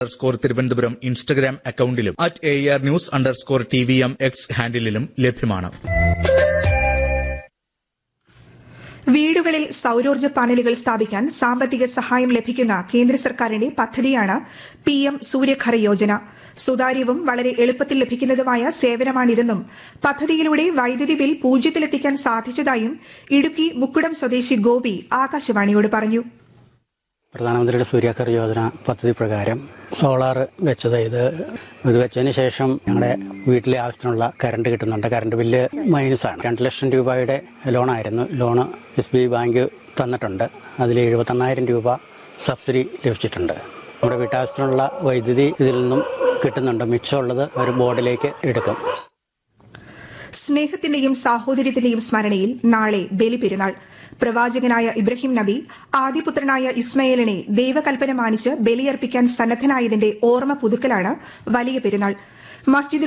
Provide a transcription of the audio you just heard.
underscore Thiruvananthapuram Instagram അക്കൌണ്ടിലും at A R news underscore T V M X ഹാൻഡിലും ലഭ്യമാണ് വീടുകളിൽ സൌരോർജ്ജ പാനലുകൾ സ്ഥാപിക്കാൻ സാമ്പത്തിക സഹായം ലഭിക്കുന്ന കേന്ദ്ര സർക്കാരിന്റെ പദ്ധതിയാണ് പി എം സൂര്യഘർ യോജന സുതാര്യവും വളരെ എളുപ്പത്തിൽ ലഭിക്കുന്നതുമായ സേവനമാണിതെന്നും പദ്ധതിയിലൂടെ വൈദ്യുതി ബിൽ പൂജ്യത്തിലെത്തിക്കാൻ സാധിച്ചതായും ഇടുക്കി മുക്കുടം സ്വദേശി ഗോപി ആകാശവാണിയോട് പറഞ്ഞു പ്രധാനമന്ത്രിയുടെ സൂര്യഘർ യോജന പദ്ധതി പ്രകാരം സോളാർ വെച്ചത് ഇത് ഇത് വെച്ചതിന് ശേഷം ഞങ്ങളുടെ വീട്ടിലെ ആവശ്യത്തിനുള്ള കറണ്ട് കിട്ടുന്നുണ്ട് കറണ്ട് ബില്ല് മൈനസ് ആണ് രണ്ട് ലക്ഷം രൂപയുടെ ലോണായിരുന്നു loan S B I bank തന്നിട്ടുണ്ട് അതിൽ എഴുപത്തെണ്ണായിരം രൂപ സബ്സിഡി ലഭിച്ചിട്ടുണ്ട് നമ്മുടെ വീട്ടാവശ്യത്തിനുള്ള വൈദ്യുതി ഇതിൽ നിന്നും കിട്ടുന്നുണ്ട് മിച്ചമുള്ളത് ഒരു ബോർഡിലേക്ക് എടുക്കും സ്നേഹത്തിന്റെയും സാഹോദര്യത്തിന്റെയും സ്മരണയിൽ നാളെ ബലിപെരുന്നാൾ പ്രവാചകനായ ഇബ്രാഹിം നബി ആദിപുത്രനായ ഇസ്മയേലിനെ ദൈവകൽപ്പന മാനിച്ച് ബലിയർപ്പിക്കാൻ സന്നദ്ധനായതിന്റെ ഓർമ്മ പുതുക്കലാണ് വലിയ പെരുന്നാൾ മസ്ജിദ്